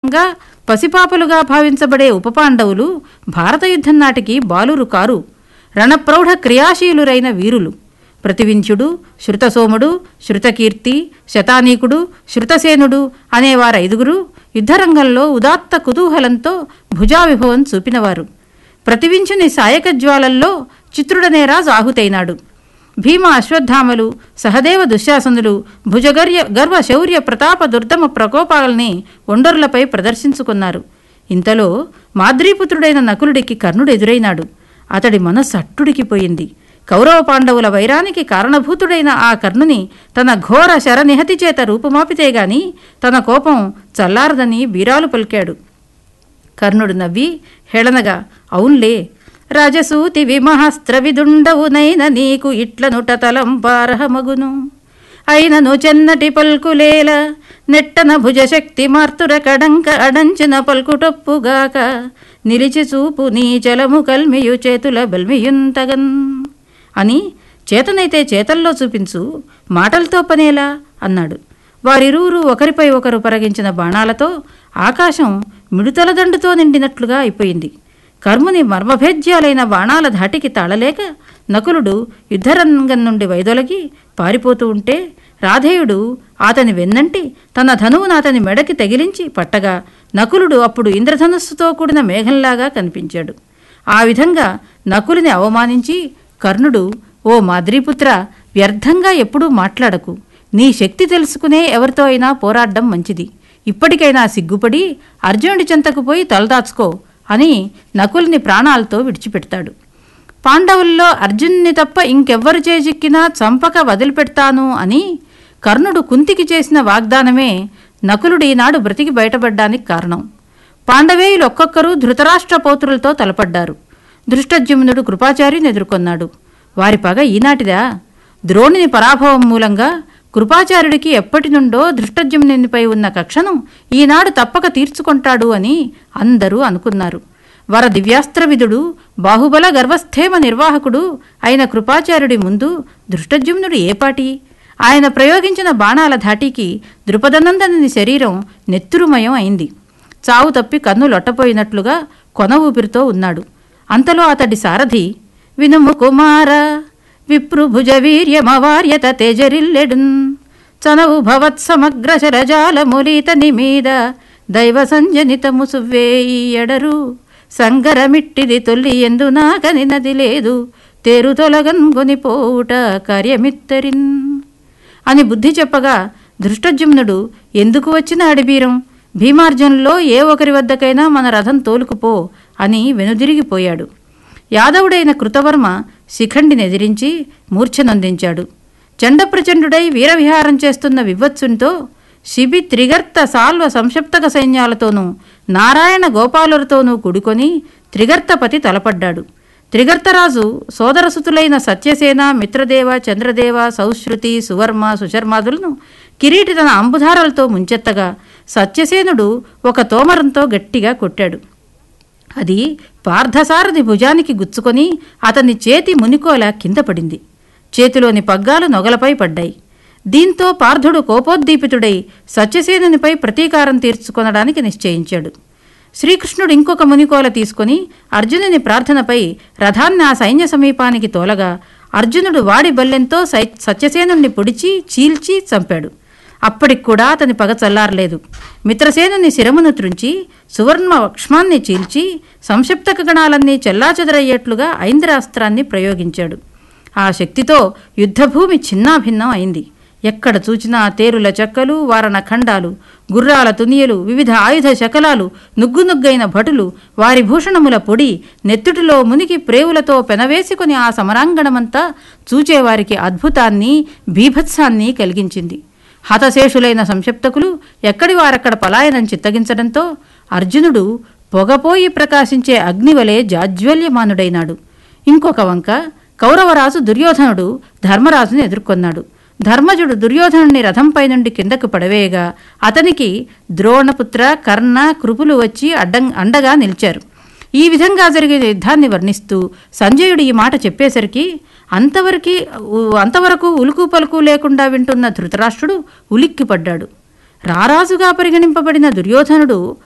సహజంగా పసిపాపలుగా భావించబడే ఉపపాండవులు భారత యుద్ధం నాటికి బాలురు కారు రణప్రౌఢ క్రియాశీలురైన వీరులు ప్రతివించుడు శృతసోముడు శృతకీర్తి శతానీకుడు శృతసేనుడు అనే వారైదుగురు యుద్ధరంగంలో ఉదాత్త కుతూహలంతో భుజావిభవం చూపినవారు ప్రతివించుని సాయక జ్వాలల్లో చిత్రుడనే రాజు ఆహుతైనాడు భీమ అశ్వత్థామలు సహదేవ దుశ్శాసనులు భుజగర్య గర్వ శౌర్య ప్రతాప దుర్దమ ప్రకోపాలని ఒండరులపై ప్రదర్శించుకున్నారు ఇంతలో మాద్రీపుత్రుడైన నకులుడికి కర్ణుడు ఎదురైనాడు అతడి మనస్సు అట్టుడికిపోయింది కౌరవ పాండవుల వైరానికి కారణభూతుడైన ఆ కర్ణుని తన ఘోర శరనిహతి చేత రూపుమాపితే గాని తన కోపం చల్లారదని బీరాలు పలికాడు కర్ణుడు నవ్వి హేళనగా అవున్లే రాజసూతి విమహస్త్ర విదుండవునైన నీకు ఇట్లనుట తలంపారహమగును అయినను చెన్నటి పల్కులేల నెట్టన భుజశక్తి మార్తుర కడంక అడంచిన పల్కుటొప్పుగాక నిలిచి చూపు నీ చలము కల్మియు చేతుల బల్మియుంతగన్ అని చేతనైతే చేతల్లో చూపించు మాటలతో పనేలా అన్నాడు వారిరువురు ఒకరిపై ఒకరు పరగించిన బాణాలతో ఆకాశం మిడుతల దండుతో నిండినట్లుగా అయిపోయింది కర్ముని మర్మభేద్యాలైన బాణాల ధాటికి తాళలేక నకులుడు యుద్ధరంగం నుండి వైదొలగి పారిపోతూ ఉంటే రాధేయుడు అతని వెన్నంటి తన ధనువును అతని మెడకి తగిలించి పట్టగా నకులుడు అప్పుడు ఇంద్రధనుస్సుతో కూడిన మేఘంలాగా కనిపించాడు ఆ విధంగా నకులుని అవమానించి కర్ణుడు ఓ మాద్రీపుత్ర వ్యర్థంగా ఎప్పుడూ మాట్లాడకు నీ శక్తి తెలుసుకునే ఎవరితో అయినా పోరాడడం మంచిది ఇప్పటికైనా సిగ్గుపడి అర్జునుడి చెంతకు పోయి తలదాచుకో అని నకుల్ని ప్రాణాలతో విడిచిపెడతాడు పాండవుల్లో అర్జున్ని తప్ప ఇంకెవ్వరు చేజిక్కినా చంపక వదిలిపెడతాను అని కర్ణుడు కుంతికి చేసిన వాగ్దానమే నకులుడు ఈనాడు బ్రతికి బయటపడ్డానికి కారణం పాండవేయులు ఒక్కొక్కరు ధృతరాష్ట్ర పౌత్రులతో తలపడ్డారు దృష్టజ్యుమ్నుడు కృపాచార్యుని ఎదుర్కొన్నాడు వారి పగ ఈనాటిదా ద్రోణుని పరాభవం మూలంగా కృపాచార్యుడికి ఎప్పటి నుండో దృష్టజ్యుమ్నునిపై ఉన్న కక్షను ఈనాడు తప్పక తీర్చుకుంటాడు అని అందరూ అనుకున్నారు వర దివ్యాస్త్రవిధుడు బాహుబల గర్వస్థేమ నిర్వాహకుడు అయిన కృపాచార్యుడి ముందు దృష్టజ్యుమ్నుడు ఏపాటి ఆయన ప్రయోగించిన బాణాల ధాటికి ద్రుపదనందనుని శరీరం నెత్తురుమయం అయింది చావు తప్పి కన్ను లొట్టపోయినట్లుగా కొన ఊపిరితో ఉన్నాడు అంతలో అతడి సారథి వినుము కుమార విప్రుభుజ వీర్యమవార్యత తేజరిల్లెడున్ చనవు భవత్ సమగ్ర శరజాల ములీతని మీద దైవ సంజనితము సువ్వేయి ఎడరు సంగరమిట్టిది తొల్లి ఎందు నాకనినది లేదు తేరు తొలగన్ గొనిపోవుట కార్యమిత్తరిన్ అని బుద్ధి చెప్పగా దృష్టజుమ్నుడు ఎందుకు వచ్చిన అడిబీరం భీమార్జునులో ఏ ఒకరి వద్దకైనా మన రథం తోలుకుపో అని వెనుదిరిగిపోయాడు యాదవుడైన కృతవర్మ శిఖండిని ఎదిరించి మూర్ఛనొందించాడు చండప్రచండుడై వీరవిహారం చేస్తున్న వివత్సునితో శిబి త్రిగర్త సాల్వ సంక్షిప్తక సైన్యాలతోనూ నారాయణ గోపాలులతోనూ కూడుకొని త్రిగర్తపతి తలపడ్డాడు త్రిగర్తరాజు సోదరసుతులైన సత్యసేన మిత్రదేవ చంద్రదేవ సౌశ్రుతి సువర్మ సుశర్మాదులను కిరీటి తన అంబుధారాలతో ముంచెత్తగా సత్యసేనుడు ఒక తోమరంతో గట్టిగా కొట్టాడు అది పార్థసారథి భుజానికి గుచ్చుకొని అతని చేతి మునికోల కింద పడింది చేతిలోని పగ్గాలు నొగలపై పడ్డాయి దీంతో పార్థుడు కోపోద్దీపితుడై సత్యసేనునిపై ప్రతీకారం తీర్చుకొనడానికి నిశ్చయించాడు శ్రీకృష్ణుడు ఇంకొక మునికోల తీసుకొని అర్జునుని ప్రార్థనపై రథాన్ని ఆ సైన్య సమీపానికి తోలగా అర్జునుడు వాడి బల్లెంతో సై సత్యసేనుణ్ణి పొడిచి చీల్చి చంపాడు అప్పటికి కూడా అతని పగ చల్లారలేదు మిత్రసేనుని శిరమును త్రుంచి సువర్ణ వక్ష్మాన్ని చీల్చి సంక్షిప్తక గణాలన్నీ చెల్లాచెదరయ్యేట్లుగా ఐంద్రాస్త్రాన్ని ప్రయోగించాడు ఆ శక్తితో యుద్ధభూమి చిన్నాభిన్నం అయింది ఎక్కడ చూచినా తేరుల చెక్కలు వారణ ఖండాలు గుర్రాల తునియలు వివిధ ఆయుధ శకలాలు నుగ్గునుగ్గైన భటులు వారి భూషణముల పొడి నెత్తుటిలో మునిగి ప్రేవులతో పెనవేసుకుని ఆ సమరాంగణమంతా చూచేవారికి అద్భుతాన్ని బీభత్సాన్ని కలిగించింది హతశేషులైన సంక్షిప్తకులు ఎక్కడి వారక్కడ పలాయనం చిత్తగించడంతో అర్జునుడు పొగపోయి ప్రకాశించే అగ్నివలే జాజ్వల్యమానుడైనాడు ఇంకొక వంక కౌరవరాజు దుర్యోధనుడు ధర్మరాజుని ఎదుర్కొన్నాడు ధర్మజుడు దుర్యోధనుని రథంపై నుండి కిందకు పడవేయగా అతనికి ద్రోణపుత్ర కర్ణ కృపులు వచ్చి అడ్డం అండగా నిలిచారు ఈ విధంగా జరిగిన యుద్ధాన్ని వర్ణిస్తూ సంజయుడు ఈ మాట చెప్పేసరికి అంతవరకు అంతవరకు ఉలుకు పలుకు లేకుండా వింటున్న ధృతరాష్ట్రుడు ఉలిక్కిపడ్డాడు రారాజుగా పరిగణింపబడిన దుర్యోధనుడు